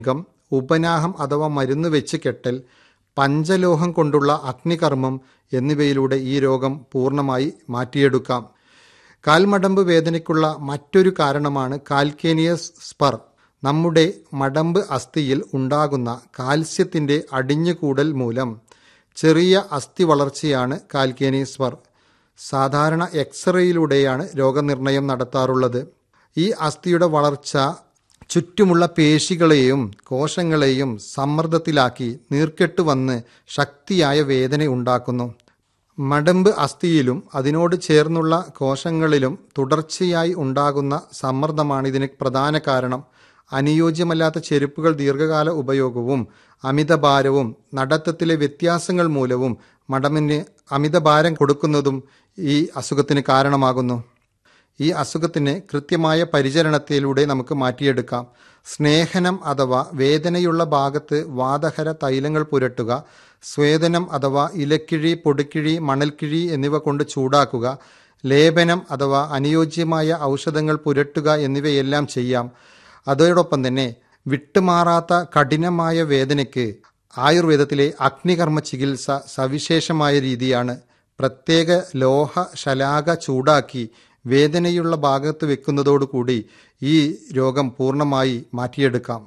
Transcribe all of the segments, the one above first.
come ഉപനാഹം അഥവാ മരുന്ന് വെച്ച് കെട്ടൽ പഞ്ചലോഹം കൊണ്ടുള്ള അഗ്നികർമ്മം എന്നിവയിലൂടെ ഈ രോഗം പൂർണ്ണമായി മാറ്റിയെടുക്കാം കാൽമടമ്പ് വേദനയ്ക്കുള്ള മറ്റൊരു കാരണമാണ് കാൽക്കേനിയസ് സ്പർ നമ്മുടെ മടമ്പ് അസ്ഥിയിൽ ഉണ്ടാകുന്ന കാൽസ്യത്തിന്റെ അടിഞ്ഞുകൂടൽ മൂലം ചെറിയ അസ്ഥി വളർച്ചയാണ് കാൽക്കേനിയസ് സ്പർ സാധാരണ എക്സ്റേയിലൂടെയാണ് രോഗനിർണയം നടത്താറുള്ളത് ഈ അസ്ഥിയുടെ വളർച്ച ചുറ്റുമുള്ള പേശികളെയും കോശങ്ങളെയും സമ്മർദ്ദത്തിലാക്കി നീർക്കെട്ട് വന്ന് ശക്തിയായ വേദന ഉണ്ടാക്കുന്നു മടമ്പ് അസ്ഥിയിലും അതിനോട് ചേർന്നുള്ള കോശങ്ങളിലും തുടർച്ചയായി ഉണ്ടാകുന്ന സമ്മർദ്ദമാണ് ഇതിന് പ്രധാന കാരണം അനുയോജ്യമല്ലാത്ത ചെരുപ്പുകൾ ദീർഘകാല ഉപയോഗവും അമിതഭാരവും നടത്തത്തിലെ വ്യത്യാസങ്ങൾ മൂലവും മടമിന് അമിതഭാരം കൊടുക്കുന്നതും ഈ അസുഖത്തിന് കാരണമാകുന്നു ഈ അസുഖത്തിന് കൃത്യമായ പരിചരണത്തിലൂടെ നമുക്ക് മാറ്റിയെടുക്കാം സ്നേഹനം അഥവാ വേദനയുള്ള ഭാഗത്ത് വാതഹര തൈലങ്ങൾ പുരട്ടുക സ്വേദനം അഥവാ ഇലക്കിഴി പൊടിക്കിഴി മണൽക്കിഴി എന്നിവ കൊണ്ട് ചൂടാക്കുക ലേപനം അഥവാ അനുയോജ്യമായ ഔഷധങ്ങൾ പുരട്ടുക എന്നിവയെല്ലാം ചെയ്യാം അതോടൊപ്പം തന്നെ വിട്ടുമാറാത്ത കഠിനമായ വേദനയ്ക്ക് ആയുർവേദത്തിലെ അഗ്നികർമ്മ ചികിത്സ സവിശേഷമായ രീതിയാണ് പ്രത്യേക ലോഹ ശലാക ചൂടാക്കി വേദനയുള്ള ഭാഗത്ത് വെക്കുന്നതോടുകൂടി ഈ രോഗം പൂർണ്ണമായി മാറ്റിയെടുക്കാം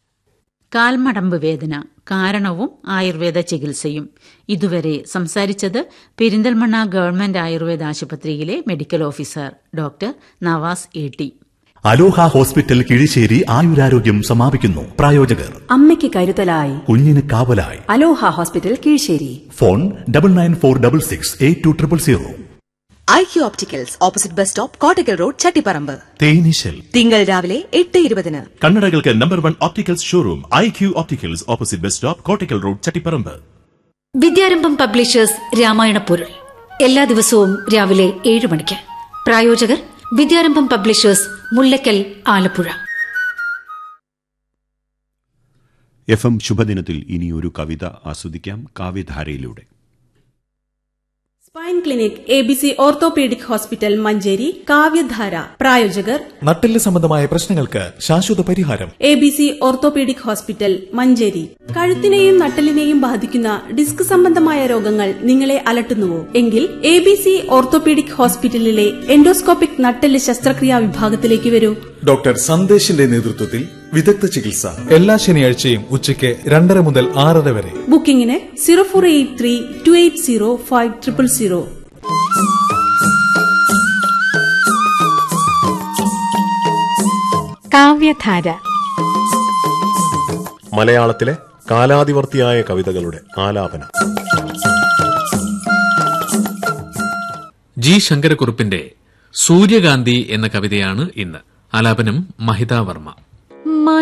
കാൽമടമ്പ് വേദന കാരണവും ആയുർവേദ ചികിത്സയും ഇതുവരെ സംസാരിച്ചത് പെരിന്തൽമണ്ണ ഗവൺമെന്റ് ആയുർവേദ ആശുപത്രിയിലെ medical officer doctor Navas A T Aloha hospital Kizhisseri ആയുരാരോഗ്യം സമാപിക്കുന്നു പ്രായോജകർ അമ്മയ്ക്ക് കരുതലായി കുഞ്ഞിന് കാവലായി Aloha hospital Keezhsheri phone double nine four double six eight two triple zero I Q opticals opposite bus stop Kottakkal road Chattiparamba തേനീശൽ തിങ്കൾ രാവിലെ എട്ട് ഇരുപതിന് കണ്ണടകൾക്ക് number one opticals showroom I Q opticals opposite bus stop Kottakkal road Chattiparamba Vidyarambham publishers Ramayana പൊരുൾ എല്ലാ ദിവസവും രാവിലെ ഏഴ് മണിക്ക് പ്രായോജകർ Vidyarambham publishers Mullakkal Alappuzha F M ശുഭദിനത്തിൽ ഇനിയൊരു കവിത ആസ്വദിക്കാം കാവ്യധാരയിലൂടെ spine clinic A B C orthopaedic hospital Manjeri Kavyadhara പ്രായോജകർ നട്ടെല്ല് സംബന്ധമായ പ്രശ്നങ്ങൾക്ക് ശാശ്വത പരിഹാരം A B C orthopaedic hospital Manjeri കഴുത്തിനെയും നട്ടലിനെയും ബാധിക്കുന്ന ഡിസ്ക് സംബന്ധമായ രോഗങ്ങൾ നിങ്ങളെ അലട്ടുന്നുവോ എങ്കിൽ എ ബി സി ഓർത്തോപീഡിക് ഹോസ്പിറ്റലിലെ എൻഡോസ്കോപ്പിക് നട്ടെല്ല് ശസ്ത്രക്രിയാ വിഭാഗത്തിലേക്ക് വരൂ ഡോക്ടർ സന്ദേശിന്റെ നേതൃത്വത്തിൽ വിദഗ്ധ ചികിത്സ എല്ലാ ശനിയാഴ്ചയും ഉച്ചയ്ക്ക് രണ്ടര മുതൽ ആറര വരെ ബുക്കിംഗിന് zero four eight three two eight zero five triple zero Kavyadhara മലയാളത്തിലെ കാലാതിവർത്തിയായ കവിതകളുടെ ആലാപനം ജി ശങ്കരക്കുറുപ്പിന്റെ സൂര്യകാന്തി എന്ന കവിതയാണ് ഇന്ന് ആലാപനം മഹിത വർമ്മ